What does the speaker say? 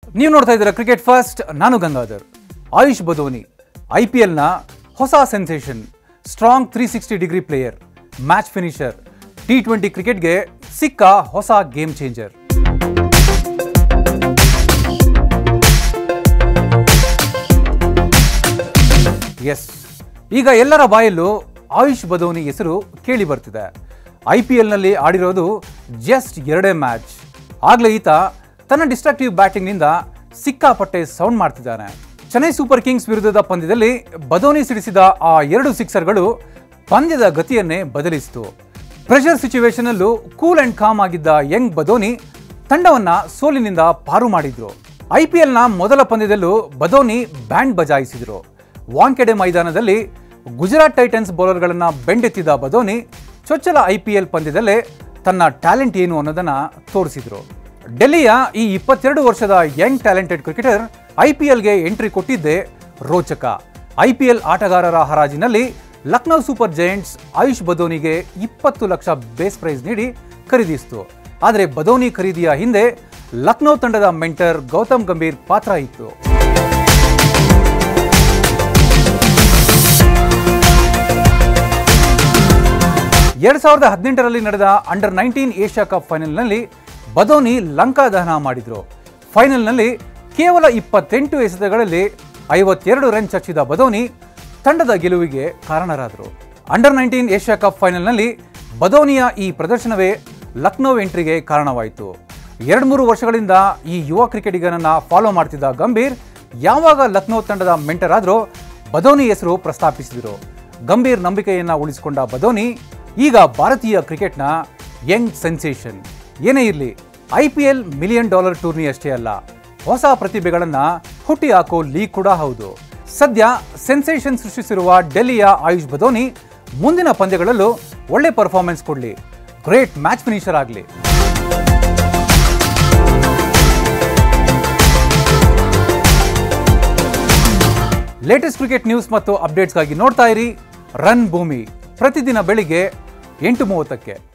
ನೀವು ನೋಡ್ತಾ ಇದ್ದೀರಾ ಕ್ರಿಕೆಟ್ ಫಸ್ಟ್ ನಾನು ಗಂಗಾಧರ್ ಆಯುಷ್ ಬದೋನಿ ಐ ಪಿ ಎಲ್ನ ಹೊಸ sensation strong three sixty degree player match finisher T twenty ಕ್ರಿಕೆಟ್ಗೆ ಸಿಕ್ಕ ಹೊಸ ಗೇಮ್ ಚೇಂಜರ್ ಎಸ್ ಈಗ ಎಲ್ಲರ ಬಾಯಲ್ಲೂ ಆಯುಷ್ ಬದೋನಿ ಹೆಸರು ಕೇಳಿ ಬರ್ತಿದೆ ಐ ಪಿ ಎಲ್ನಲ್ಲಿ ಆಡಿರೋದು ಜಸ್ಟ್ ಎರಡೇ ಮ್ಯಾಚ್ ಆಗ್ಲೇ ಈತ ತನ್ನ ಡಿಸ್ಟ್ರಕ್ಟಿವ್ ಬ್ಯಾಟಿಂಗ್ನಿಂದ ಸಿಕ್ಕಾಪಟ್ಟೆ ಸೌಂಡ್ ಮಾಡ್ತಿದ್ದಾನೆ ಚೆನ್ನೈ ಸೂಪರ್ ಕಿಂಗ್ಸ್ ವಿರುದ್ಧದ ಪಂದ್ಯದಲ್ಲಿ ಬದೋನಿ ಸಿಡಿಸಿದ ಆ ಎರಡು ಸಿಕ್ಸರ್ಗಳು ಪಂದ್ಯದ ಗತಿಯನ್ನೇ ಬದಲಿಸಿತು ಪ್ರೆಷರ್ ಸಿಚುವೇಶನ್ ಅಲ್ಲೂ ಕೂಲ್ ಅಂಡ್ ಕಾಮ್ ಆಗಿದ್ದ ಯಂಗ್ ಬದೋನಿ ತಂಡವನ್ನ ಸೋಲಿನಿಂದ ಪಾರು ಮಾಡಿದ್ರು ಐ ಪಿ ಎಲ್ನ ಮೊದಲ ಪಂದ್ಯದಲ್ಲೂ ಬದೋನಿ ಬ್ಯಾಂಡ್ ಬಜಾಯಿಸಿದ್ರು ವಾಂಕೆಡೆ ಮೈದಾನದಲ್ಲಿ ಗುಜರಾತ್ ಟೈಟನ್ಸ್ ಬೌಲರ್ಗಳನ್ನ ಬೆಂಡೆತ್ತಿದ್ದ ಬದೋನಿ ಚೊಚ್ಚಲ ಐ ಪಿ ಎಲ್ ಪಂದ್ಯದಲ್ಲೇ ತನ್ನ ಟ್ಯಾಲೆಂಟ್ ಏನು ಅನ್ನೋದನ್ನ ತೋರಿಸಿದ್ರು ಡೆಲ್ಲಿಯ ಈ ಇಪ್ಪತ್ತೆರಡು ವರ್ಷದ young talented cricketer I P ಎಲ್ಗೆ ಎಂಟ್ರಿ ಕೊಟ್ಟಿದ್ದೇ ರೋಚಕ ಐ ಪಿ ಎಲ್ ಆಟಗಾರರ ಹರಾಜಿನಲ್ಲಿ ಲಕ್ನೌ ಸೂಪರ್ ಜೈಂಟ್ಸ್ ಆಯುಷ್ ಬದೋನಿಗೆ ಇಪ್ಪತ್ತು ಲಕ್ಷ ಬೇಸ್ ಪ್ರೈಸ್ ನೀಡಿ ಖರೀದಿಸಿತು ಆದರೆ ಬದೋನಿ ಖರೀದಿಯ ಹಿಂದೆ ಲಕ್ನೌ ತಂಡದ ಮೆಂಟರ್ ಗೌತಮ್ ಗಂಭೀರ್ ಪಾತ್ರ ಇತ್ತು ಎರಡ್ ಸಾವಿರದ ಹದಿನೆಂಟರಲ್ಲಿ ನಡೆದ ಅಂಡರ್ ನೈನ್ಟೀನ್ ಏಷ್ಯಾ ಕಪ್ ಫೈನಲ್ನಲ್ಲಿ ಬದೋನಿ ಲಂಕಾ ದಹನ ಮಾಡಿದ್ರು ಫೈನಲ್ನಲ್ಲಿ ಕೇವಲ ಇಪ್ಪತ್ತೆಂಟು ಎಸೆತಗಳಲ್ಲಿ ಐವತ್ತೆರಡು ರನ್ ಚಚ್ಚಿದ ಬದೋನಿ ತಂಡದ ಗೆಲುವಿಗೆ ಕಾರಣರಾದರು ಅಂಡರ್ ನೈನ್ಟೀನ್ ಏಷ್ಯಾ ಕಪ್ ಫೈನಲ್ನಲ್ಲಿ ಬದೋನಿಯ ಈ ಪ್ರದರ್ಶನವೇ ಲಕ್ನೋ ಎಂಟ್ರಿಗೆ ಕಾರಣವಾಯಿತು ಎರಡು ಮೂರು ವರ್ಷಗಳಿಂದ ಈ ಯುವ ಕ್ರಿಕೆಟಿಗನನ್ನ ಫಾಲೋ ಮಾಡ್ತಿದ್ದ ಗಂಭೀರ್ ಯಾವಾಗ ಲಕ್ನೋ ತಂಡದ ಮೆಂಟರ್ ಆದ್ರೋ ಬದೋನಿ ಹೆಸರು ಪ್ರಸ್ತಾಪಿಸಿದರು ಗಂಭೀರ್ ನಂಬಿಕೆಯನ್ನ ಉಳಿಸಿಕೊಂಡ ಬದೋನಿ ಈಗ ಭಾರತೀಯ ಕ್ರಿಕೆಟ್ನ ಯಂಗ್ ಸೆನ್ಸೇಷನ್ ಏನೇ ಇರಲಿ I P L million dollar tourney ಅಷ್ಟೇ ಅಲ್ಲ ಹೊಸ ಪ್ರತಿಭೆಗಳನ್ನ ಹುಟ್ಟಿ ಹಾಕೋ ಲೀಗ್ ಕೂಡ ಹೌದು ಸದ್ಯ ಸೆನ್ಸೇಷನ್ ಸೃಷ್ಟಿಸಿರುವ ಡೆಲ್ಲಿಯ ಆಯುಷ್ ಬದೋನಿ ಮುಂದಿನ ಪಂದ್ಯಗಳಲ್ಲೂ ಒಳ್ಳೆ ಪರ್ಫಾರ್ಮೆನ್ಸ್ ಕೊಡಲಿ ಗ್ರೇಟ್ ಮ್ಯಾಚ್ ಫಿನಿಷರ್ ಆಗಲಿ ಲೇಟೆಸ್ಟ್ ಕ್ರಿಕೆಟ್ ನ್ಯೂಸ್ ಮತ್ತು ಅಪ್ಡೇಟ್ಸ್ಗಾಗಿ ನೋಡ್ತಾ ಇರಿ ರನ್ ಭೂಮಿ ಪ್ರತಿದಿನ ಬೆಳಿಗ್ಗೆ ಎಂಟು ಮೂವತ್ತಕ್ಕೆ